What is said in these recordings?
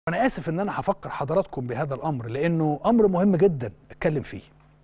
انا اسف ان انا هفكر حضراتكم بهذا الامر لانه امر مهم جدا اتكلم فيه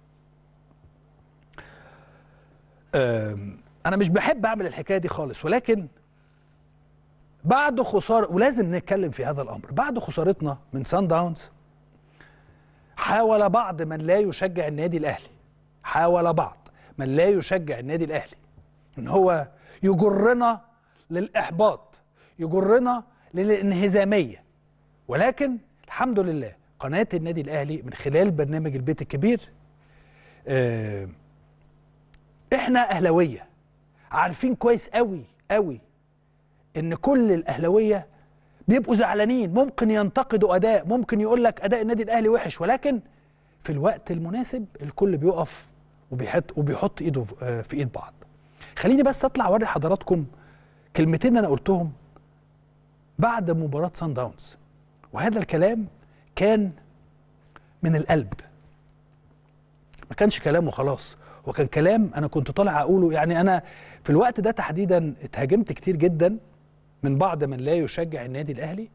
أم، انا مش بحب اعمل الحكايه دي خالص ولكن بعد خساره ولازم نتكلم في هذا الامر بعد خسارتنا من سان داونز حاول بعض من لا يشجع النادي الاهلي حاول بعض من لا يشجع النادي الاهلي ان هو يجرنا للاحباط يجرنا للانهزاميه ولكن الحمد لله قناه النادي الاهلي من خلال برنامج البيت الكبير آه، احنا اهلاويه عارفين كويس قوي قوي ان كل الاهلاويه بيبقوا زعلانين ممكن ينتقدوا اداء ممكن يقول لك اداء النادي الاهلي وحش ولكن في الوقت المناسب الكل بيقف وبيحط وبيحط ايده في- آه، في ايد بعض خليني بس اطلع اوري حضراتكم كلمتين انا قلتهم بعد مباراه سان داونز وهذا الكلام كان من القلب ما كانش كلام وخلاص هو كان كلام انا كنت طالع اقوله يعني انا في الوقت ده تحديدا اتهاجمت كتير جدا من بعض من لا يشجع النادي الاهلي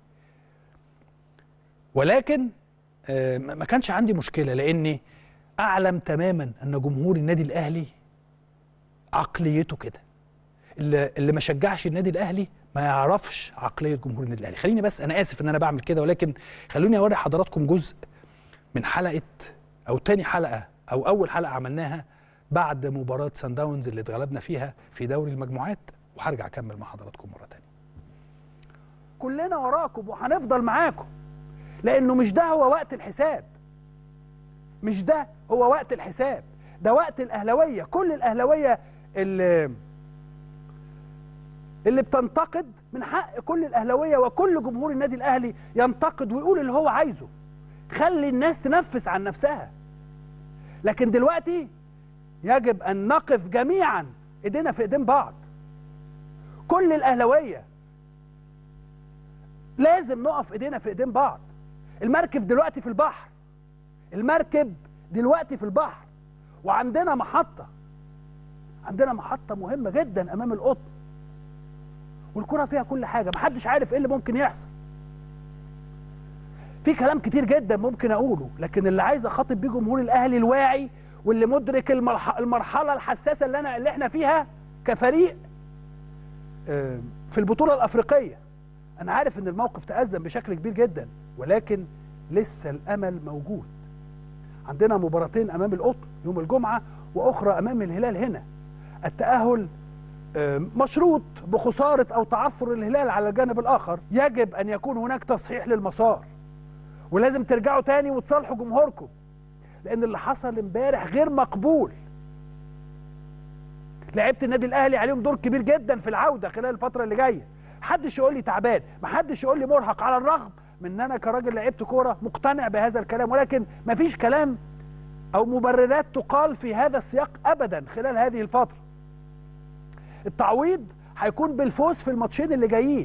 ولكن آه، ما ما كانش عندي مشكله لاني اعلم تماما ان جمهور النادي الاهلي عقليته كده اللي, اللي ما شجعش النادي الاهلي ما يعرفش عقليه جمهور النادي الاهلي خليني بس انا اسف ان انا بعمل كده ولكن خلوني اوري حضراتكم جزء من حلقه او تاني حلقه او اول حلقه عملناها بعد مباراه سان داونز اللي اتغلبنا فيها في دوري المجموعات وهرجع اكمل مع حضراتكم مره تانية كلنا وراكم وهنفضل معاكم لانه مش ده هو وقت الحساب مش ده هو وقت الحساب ده وقت الاهلاويه كل الاهلاويه اللي اللي بتنتقد من حق كل الاهلاويه وكل جمهور النادي الاهلي ينتقد ويقول اللي هو عايزه خلي الناس تنفس عن نفسها لكن دلوقتي يجب ان نقف جميعا ايدينا في ايدين بعض كل الاهلاويه لازم نقف ايدينا في ايدين بعض المركب دلوقتي في البحر المركب دلوقتي في البحر وعندنا محطه عندنا محطه مهمه جدا امام القطن والكره فيها كل حاجه محدش عارف ايه اللي ممكن يحصل في كلام كتير جدا ممكن اقوله لكن اللي عايز اخاطب بيه جمهور الاهلي الواعي واللي مدرك المرح- المرحله الحساسه اللي انا اللي احنا فيها كفريق آه، في البطوله الافريقيه انا عارف ان الموقف تأزم بشكل كبير جدا ولكن لسه الامل موجود عندنا مباراتين امام القطن يوم الجمعه واخرى امام الهلال هنا التاهل آه، مشروط بخساره او تعثر الهلال على الجانب الاخر يجب ان يكون هناك تصحيح للمسار ولازم ترجعوا تاني وتصالحوا جمهوركم لان اللي حصل امبارح غير مقبول لعيبه النادي الاهلي عليهم دور كبير جدا في العوده خلال الفتره اللي جايه محدش يقول لي تعبان محدش يقول لي مرهق على الرغم من ان انا كراجل لعبت كوره مقتنع بهذا الكلام ولكن مفيش كلام او مبررات تقال في هذا السياق ابدا خلال هذه الفتره التعويض هيكون بالفوز في الماتشين اللي جايين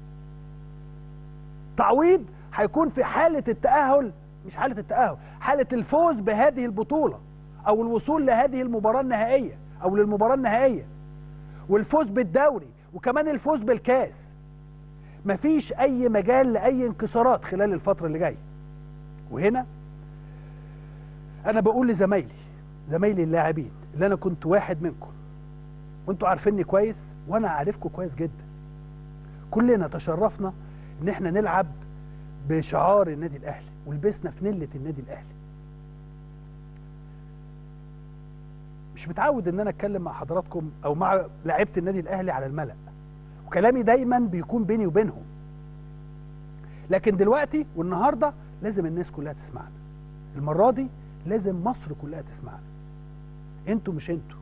تعويض هيكون في حالة التأهل مش حالة التأهل حالة الفوز بهذه البطولة أو الوصول لهذه المباراة النهائية أو للمباراة النهائية والفوز بالدوري وكمان الفوز بالكاس مفيش أي مجال لأي انكسارات خلال الفترة اللي جاية وهنا أنا بقول لزمايلي زمايلي اللاعبين اللي أنا كنت واحد منكم وانتوا عارفيني كويس وانا عارفكم كويس جدا كلنا تشرفنا ان احنا نلعب بشعار النادي الاهلي ولبسنا فانيله النادي الاهلي مش متعود ان انا اتكلم مع حضراتكم او مع لعيبه النادي الاهلي على الملأ وكلامي دايما بيكون بيني وبينهم لكن دلوقتي والنهارده لازم الناس كلها تسمعنا المره دي لازم مصر كلها تسمعنا انتوا مش انتوا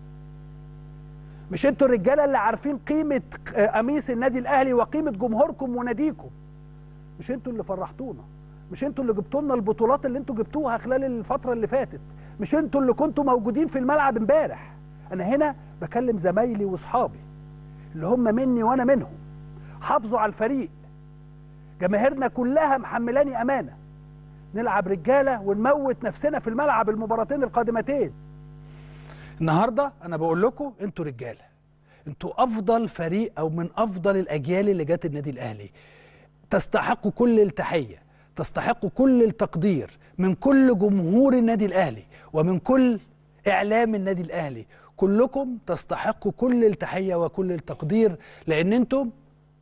مش انتوا الرجاله اللي عارفين قيمه قميص النادي الاهلي وقيمه جمهوركم وناديكم مش انتوا اللي فرحتونا مش انتوا اللي جبتوا لنا البطولات اللي انتوا جبتوها خلال الفتره اللي فاتت مش انتوا اللي كنتوا موجودين في الملعب امبارح انا هنا بكلم زمايلي واصحابي اللي هم مني وانا منهم حافظوا على الفريق جماهيرنا كلها محملاني امانه نلعب رجاله ونموت نفسنا في الملعب المباراتين القادمتين النهارده انا بقول لكم انتوا رجاله انتوا افضل فريق او من افضل الاجيال اللي جت النادي الاهلي تستحق كل التحيه تستحق كل التقدير من كل جمهور النادي الاهلي ومن كل اعلام النادي الاهلي كلكم تستحقوا كل التحيه وكل التقدير لان انتم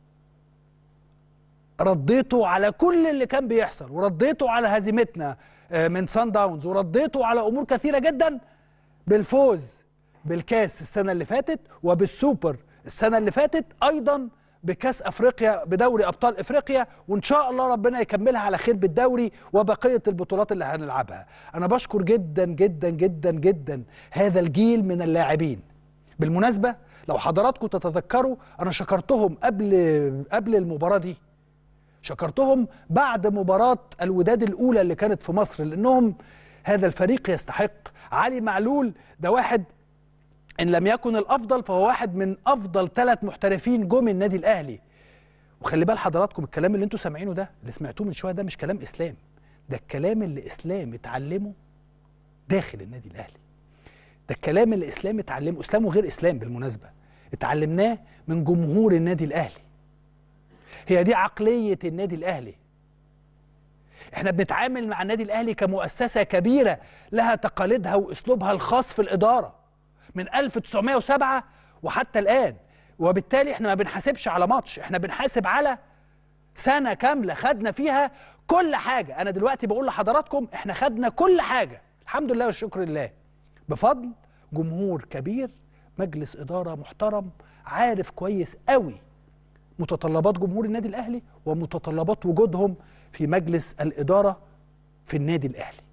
رديتوا على كل اللي كان بيحصل ورديتوا على هزيمتنا آه، من سان داونز ورديتوا على امور كثيره جدا بالفوز بالكاس السنه اللي فاتت وبالسوبر السنه اللي فاتت ايضا بكاس افريقيا بدوري ابطال افريقيا وان شاء الله ربنا يكملها على خير بالدوري وبقيه البطولات اللي هنلعبها انا بشكر جدا جدا جدا جدا هذا الجيل من اللاعبين بالمناسبه لو حضراتكم تتذكروا انا شكرتهم قبل قبل المباراه دي شكرتهم بعد مباراة الوداد الأولى اللي كانت في مصر لأنهم هذا الفريق يستحق علي معلول ده واحد إن لم يكن الأفضل فهو واحد من أفضل ثلاث محترفين جم النادي الأهلي وخلي بال حضراتكم الكلام اللي انتوا سامعينه ده اللي سمعتوه من شوية ده مش كلام إسلام ده الكلام اللي إسلام اتعلمه داخل النادي الأهلي ده الكلام اللي إسلام اتعلمه إسلام وغير إسلام بالمناسبة اتعلمناه من جمهور النادي الأهلي هي دي عقلية النادي الأهلي احنا بنتعامل مع النادي الأهلي كمؤسسة كبيرة لها تقاليدها وأسلوبها الخاص في الإدارة من 1907 وحتى الآن وبالتالي احنا ما بنحاسبش على ماتش احنا بنحاسب على سنة كاملة خدنا فيها كل حاجة أنا دلوقتي بقول لحضراتكم احنا خدنا كل حاجة الحمد لله والشكر لله بفضل جمهور كبير مجلس إدارة محترم عارف كويس قوي متطلبات جمهور النادي الاهلي ومتطلبات وجودهم في مجلس الاداره في النادي الاهلي